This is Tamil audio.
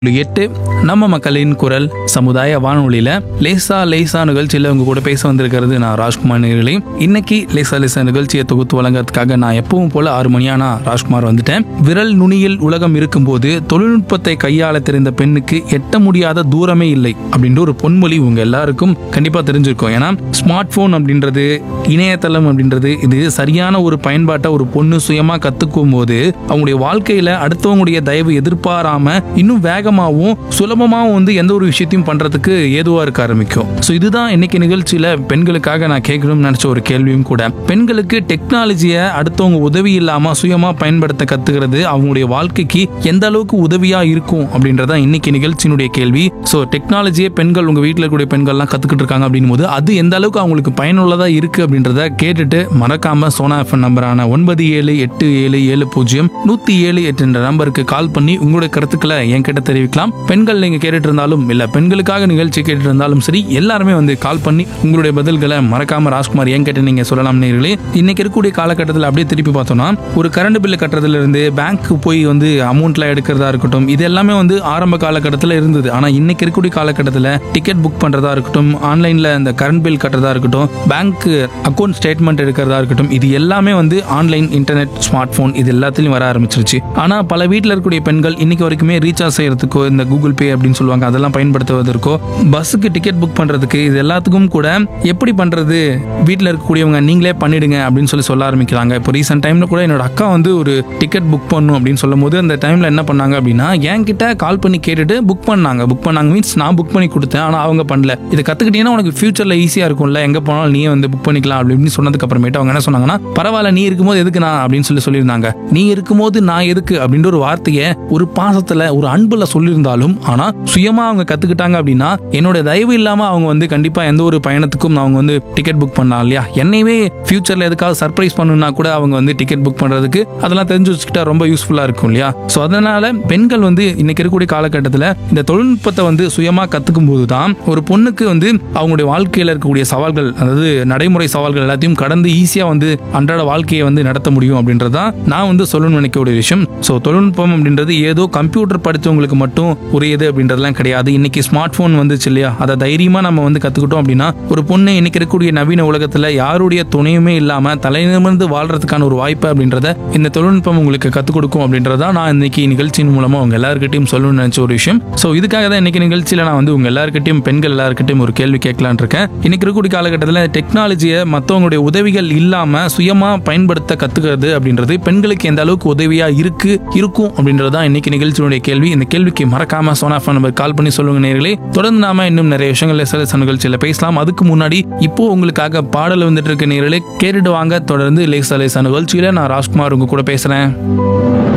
எட்டு நம்ம மக்களின் குரல் சமுதாய வானொலியில லேசா லேசா நிகழ்ச்சியில உங்க கூட பேச வந்திருக்கிறது நான் ராஜ்குமார் நேர்களே இன்னைக்கு லேசா லேசா நிகழ்ச்சியை தொகுத்து வழங்குறதுக்காக நான் எப்பவும் போல ஆறு மணியானா ராஜ்குமார் வந்துட்டேன் விரல் நுனியில் உலகம் இருக்கும்போது தொழில்நுட்பத்தை கையாள தெரிந்த பெண்ணுக்கு எட்ட முடியாத தூரமே இல்லை அப்படின்ற ஒரு பொன்மொழி உங்க எல்லாருக்கும் கண்டிப்பா தெரிஞ்சிருக்கும் ஏன்னா ஸ்மார்ட் போன் அப்படின்றது இணையதளம் அப்படின்றது இது சரியான ஒரு பயன்பாட்டை ஒரு பொண்ணு சுயமா கத்துக்கும் போது அவங்களுடைய வாழ்க்கையில அடுத்தவங்களுடைய தயவு எதிர்பாராம இன்னும் வேகமாகவும் சுலபமாகவும் வந்து எந்த ஒரு விஷயத்தையும் பண்றதுக்கு ஏதுவா இருக்க ஆரம்பிக்கும் ஸோ இதுதான் இன்னைக்கு நிகழ்ச்சியில பெண்களுக்காக நான் கேட்கணும்னு நினைச்ச ஒரு கேள்வியும் கூட பெண்களுக்கு டெக்னாலஜியை அடுத்தவங்க உதவி இல்லாம சுயமா பயன்படுத்த கத்துக்கிறது அவங்களுடைய வாழ்க்கைக்கு எந்த அளவுக்கு உதவியா இருக்கும் அப்படின்றத இன்னைக்கு நிகழ்ச்சியினுடைய கேள்வி ஸோ டெக்னாலஜியை பெண்கள் உங்க வீட்டில் இருக்கக்கூடிய பெண்கள்லாம் கத்துக்கிட்டு இருக்காங்க அப்படின் போது அது எந்த அளவுக்கு அவங்களுக்கு பயனுள்ளதா இருக்கு அப்படின்றத கேட்டுட்டு மறக்காம சோனா எஃப்எம் நம்பரான ஒன்பது ஏழு எட்டு ஏழு ஏழு பூஜ்ஜியம் நூத்தி ஏழு எட்டு என்ற நம்பருக்கு கால் பண்ணி உங்களுடைய கருத்துக்களை என்கிட்ட தெரிவிக்கலாம் பெண்கள் நீங்க கேட்டுட்டு இருந்தாலும் இல்ல பெண்களுக்காக நிகழ்ச்சி கேட்டுட்டு இருந்தாலும் சரி எல்லாருமே வந்து கால் பண்ணி உங்களுடைய பதில்களை மறக்காம ராஜ்குமார் என்கிட்ட நீங்க சொல்லலாம் நேர்களே இன்னைக்கு இருக்கக்கூடிய காலகட்டத்தில் அப்படியே திருப்பி பார்த்தோம்னா ஒரு கரண்ட் பில்லு கட்டுறதுல இருந்து பேங்க்கு போய் வந்து அமௌண்ட்லாம் எடுக்கிறதா இருக்கட்டும் இது எல்லாமே வந்து ஆரம்ப காலகட்டத்தில் இருந்தது ஆனா இன்னைக்கு இருக்கக்கூடிய காலகட்டத்தில் டிக்கெட் புக் பண்றதா இருக்கட்டும் ஆன்லைன்ல இந்த கரண்ட் பில் கட்டுறதா இருக்கட்டும் பேங்க் அக்கௌண்ட் ஸ்டேட்மெண்ட் எடுக்கிறதா இருக்கட்டும் இது எல்லாமே வந்து ஆன்லைன் இன்டர்நெட் ஸ்மார்ட் போன் இது எல்லாத்துலயும் வர ஆரம்பிச்சிருச்சு ஆனா பல வீட்டில் இருக்கக்கூடிய பெண்கள் இன்னைக்கு வரைக்குமே ரீசார்ஜ் செய்யறதுக்கோ இந்த கூகுள் பே அப்படின்னு சொல்லுவாங்க அதெல்லாம் பயன்படுத்துவதற்கோ பஸ்ஸுக்கு டிக்கெட் புக் பண்றதுக்கு இது எல்லாத்துக்கும் கூட எப்படி பண்றது வீட்டில் இருக்கக்கூடியவங்க நீங்களே பண்ணிடுங்க அப்படின்னு சொல்லி சொல்ல ஆரம்பிக்கிறாங்க இப்போ ரீசெண்ட் டைம்ல கூட என்னோட அக்கா வந்து ஒரு டிக்கெட் புக் பண்ணும் அப்படின்னு சொல்லும் போது அந்த டைம்ல என்ன பண்ணாங்க அப்படின்னா என்கிட்ட கால் பண்ணி கேட்டுட்டு புக் பண்ணாங்க புக் பண்ணாங்க மீன்ஸ் நான் புக் பண்ணி கொடுத்தேன் ஆனா அவங்க பண்ணல இதை கத்துக்கிட்டீங்கன்னா உனக்கு ஃபியூச்சர்ல ஈஸியா இருக்கும்ல எங்க போனாலும் நீயே வந்து புக் பண்ணிக்கலாம் அப்படின்னு சொன்னதுக்கு அப்புறமேட்டு அவங்க என்ன சொன்னாங்கன்னா பரவாயில்ல நீ இருக்கும்போது எதுக்கு நான் அப்படின்னு சொல்லி சொல்லியிருந்தாங்க நீ இருக்கும்போது நான் எதுக்கு அப்படின்ற ஒரு வார்த்தையை ஒரு பாசத்துல ஒரு அன்புல சொல்லியிருந்தாலும் ஆனா சுயமா அவங்க கத்துக்கிட்டாங்க அப்படின்னா என்னோட தயவு இல்லாம அவங்க வந்து கண்டிப்பா எந்த ஒரு பயணத்துக்கும் அவங்க வந்து டிக்கெட் புக் பண்ணலாம் இல்லையா என்னையவே ஃபியூச்சர்ல எதுக்காவது சர்ப்ரைஸ் பண்ணணும்னா கூட அவங்க வந்து டிக்கெட் புக் பண்றதுக்கு அதெல்லாம் தெரிஞ்சு வச்சுக்கிட்டா ரொம்ப யூஸ்ஃபுல்லா இருக்கும் இல்லையா ஸோ அதனால பெண்கள் வந்து இன்னைக்கு இருக்கக்கூடிய காலகட்டத்தில் இந்த தொழில்நுட்பத்தை வந்து சுயமா கத்துக்கும் போது தான் ஒரு பொண்ணுக்கு வந்து அவங்களுடைய வாழ்க்கையில இருக்கக்கூடிய சவால்கள் அதாவது நடைமுறை சவால்கள் எல்லாத்தையும் கடந்து ஈஸியா வந்து அன்றாட வாழ்க்கையை வந்து நடத்த முடியும் அப்படின்றதான் நான் வந்து சொல்லணும்னு நினைக்கக்கூடிய விஷயம் ஸோ தொழில்நுட்பம் அப்படின்றது ஏதோ கம்ப்யூட்டர் படித்தவங்களுக்கு மட்டும் உரியது அப்படின்றதுலாம் கிடையாது இன்னைக்கு ஸ்மார்ட் போன் வந்துச்சு இல்லையா அதை தைரியமா நம்ம வந்து கத்துக்கிட்டோம் அப்படின்னா ஒரு பொண்ணு இன்னைக்கு இருக்கக்கூடிய நவீன உலகத்துல யாருடைய துணையுமே இல்லாம தலைநிமிர்ந்து வாழ்றதுக்கான ஒரு வாய்ப்பு அப்படின்றத இந்த தொழில்நுட்பம் உங்களுக்கு கத்துக் கொடுக்கும் அப்படின்றதா நான் இன்னைக்கு நிகழ்ச்சியின் மூலமா உங்க எல்லாருக்கிட்டையும் சொல்லணும்னு நினைச்ச ஒரு விஷயம் ஸோ இதுக்காக தான் இன்னைக்கு நிகழ்ச்சியில நான் வந்து உங்க எல்லாருக்கிட்டையும் பெண்கள் எல்லாருக்கிட்டையும் ஒரு கேள்வி கேட்கலான் இருக்கேன் இன்னைக்கு இருக்கக்கூடிய காலகட்டத்தில் டெக்னாலஜியை மற்றவங்களுடைய உதவிகள் இல்லாம சுயமா பயன்படுத்த கத்துக்கிறது அப்படின்றது பெண்களுக்கு எந்த அளவுக்கு உதவியா இருக்கு இருக்கும் அப்படின்றது தான் இன்னைக்கு நிகழ்ச்சியினுடைய கேள்வி இந்த கேள்விக்கு மறக்காம சோனா ஃபோன் நம்பர் கால் பண்ணி சொல்லுங்க நேர்களே தொடர்ந்து நாம இன்னும் நிறைய விஷயங்கள் சில நிகழ்ச்சியில பேசலாம் அதுக்கு முன்னாடி இப்போ உங்களுக்காக பாடல் வந்துட்டு இருக்க நேர்களே கேட்டுட்டு வாங்க தொடர்ந்து லேசா லேசா நிகழ்ச்சியில நான் ராஜ்குமார் உங்க கூட பேசுறேன்